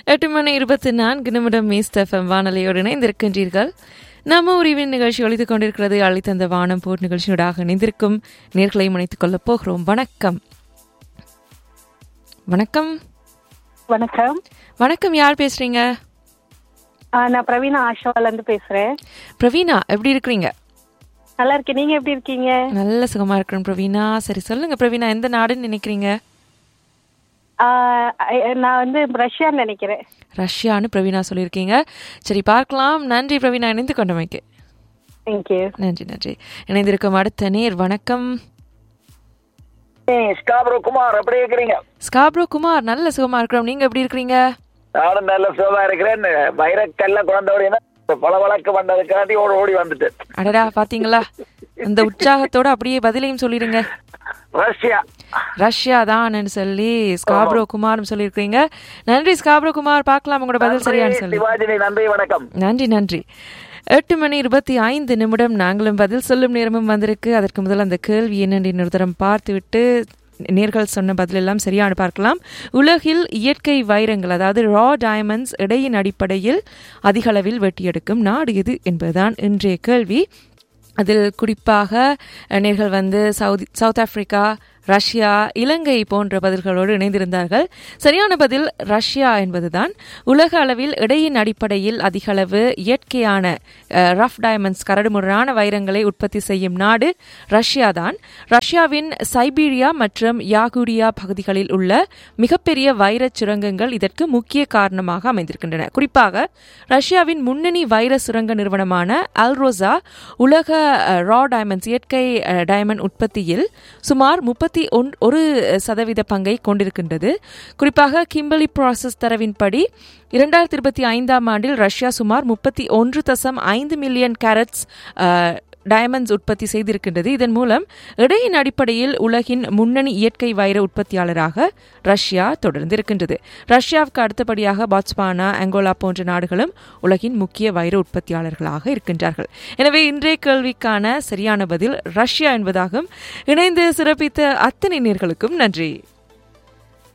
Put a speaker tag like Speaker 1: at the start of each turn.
Speaker 1: எட்டு மணி இருபத்தி நான்கு நிமிடம் மீஸ்ட் எஃப்எம் வானொலியோடு இணைந்திருக்கின்றீர்கள் நம்ம உரிவின் நிகழ்ச்சி ஒழித்துக் கொண்டிருக்கிறது அளித்தந்த வானம் போர் நிகழ்ச்சியோடாக இணைந்திருக்கும் நேர்களை இணைத்துக் கொள்ளப் போகிறோம் வணக்கம் வணக்கம்
Speaker 2: வணக்கம்
Speaker 1: வணக்கம் யார் பேசுறீங்க
Speaker 2: ஆ, நான் பிரவீனா ஆஷால இருந்து பேசுறேன்
Speaker 1: பிரவீனா எப்படி இருக்கிறீங்க
Speaker 2: நல்லா இருக்கேன் நீங்க எப்படி இருக்கீங்க
Speaker 1: நல்ல சுகமா இருக்கிறேன் பிரவீனா சரி சொல்லுங்க பிரவீனா எந்த நாடுன்னு நினைக்கிறீங்க
Speaker 2: ஆ, ஐ- நான் வந்து ரஷ்யான்னு நினைக்கிறேன்
Speaker 1: ரஷ்யான்னு பிரவீனா சொல்லியிருக்கீங்க சரி பார்க்கலாம் நன்றி பிரவீனா இணைந்து கொண்டமைக்கு
Speaker 2: தேங்க்யூ
Speaker 1: நன்றி நன்றி இணைந்திருக்கும் அடுத்த நேர் வணக்கம்
Speaker 3: ஸ்காப்ரோ குமார் எப்படி இருக்கிறீங்க
Speaker 1: ஸ்காப்ரோ குமார் நல்ல சுகமா இருக்கிறோம் நீங்க எப்படி இருக்கிறீங்க
Speaker 3: நானும் நல்ல சுகமா இருக்கிறேன் வைரக்கல்ல குழந்தோடினா பல வழக்கு வந்ததுக்காண்டி ஓடி ஓடி வந்துட்டு
Speaker 1: அடடா பாத்தீங்களா அந்த உற்சாகத்தோட அப்படியே பதிலையும் சொல்லிடுங்க
Speaker 3: ரஷ்யா
Speaker 1: ரஷ்யா தான் சொல்லி ஸ்காப்ரோ குமார் சொல்லியிருக்கீங்க நன்றி ஸ்காப்ரோ குமார் பார்க்கலாம் உங்களோட பதில் சரியானு சொல்லி
Speaker 3: சிவாஜினி நன்றி வணக்கம்
Speaker 1: நன்றி நன்றி எட்டு மணி இருபத்தி ஐந்து நிமிடம் நாங்களும் பதில் சொல்லும் நேரமும் வந்திருக்கு அதற்கு முதல் அந்த கேள்வி என்னென்று இன்னொரு தரம் பார்த்துவிட்டு நேர்கள் சொன்ன பதில் எல்லாம் சரியான பார்க்கலாம் உலகில் இயற்கை வைரங்கள் அதாவது ரா டயமண்ட்ஸ் இடையின் அடிப்படையில் அதிக அளவில் வெட்டியெடுக்கும் நாடு எது என்பதுதான் இன்றைய கேள்வி அதில் குறிப்பாக அஹ், நேர்கள் வந்து சவுதி சவுத் ஆப்பிரிக்கா ரஷ்யா இலங்கை போன்ற பதில்களோடு இணைந்திருந்தார்கள் சரியான பதில் ரஷ்யா என்பதுதான் உலக அளவில் இடையின் அடிப்படையில் அதிக அளவு இயற்கையான ரஃப் டயமண்ட்ஸ் கரடுமுரடான வைரங்களை உற்பத்தி செய்யும் நாடு ரஷ்யா தான் ரஷ்யாவின் சைபீரியா மற்றும் யாகூரியா பகுதிகளில் உள்ள மிகப்பெரிய வைரச் சுரங்கங்கள் இதற்கு முக்கிய காரணமாக அமைந்திருக்கின்றன குறிப்பாக ரஷ்யாவின் முன்னணி வைர சுரங்க நிறுவனமான அல்ரோசா உலக ரா டயமண்ட்ஸ் இயற்கை அஹ், டயமண்ட் உற்பத்தியில் சுமார் முப்பத்தி ஒரு சதவீத பங்கை கொண்டிருக்கின்றது குறிப்பாக கிம்பலி ப்ராசஸ் தரவின்படி இரண்டாயிரத்தி இருபத்தி ஐந்தாம் ஆண்டில் ரஷ்யா சுமார் முப்பத்தி ஒன்று தசம் ஐந்து மில்லியன் கேரட்ஸ் டயமண்ட்ஸ் உற்பத்தி செய்திருக்கின்றது இதன் மூலம் இடையின் அடிப்படையில் உலகின் முன்னணி இயற்கை வைர உற்பத்தியாளராக ரஷ்யா தொடர்ந்து இருக்கின்றது ரஷ்யாவுக்கு அடுத்தபடியாக பாட்ஸ்வானா அங்கோலா போன்ற நாடுகளும் உலகின் முக்கிய வைர உற்பத்தியாளர்களாக இருக்கின்றார்கள் எனவே இன்றைய கேள்விக்கான சரியான பதில் ரஷ்யா என்பதாகும் இணைந்து சிறப்பித்த அத்தனை நேர்களுக்கும் நன்றி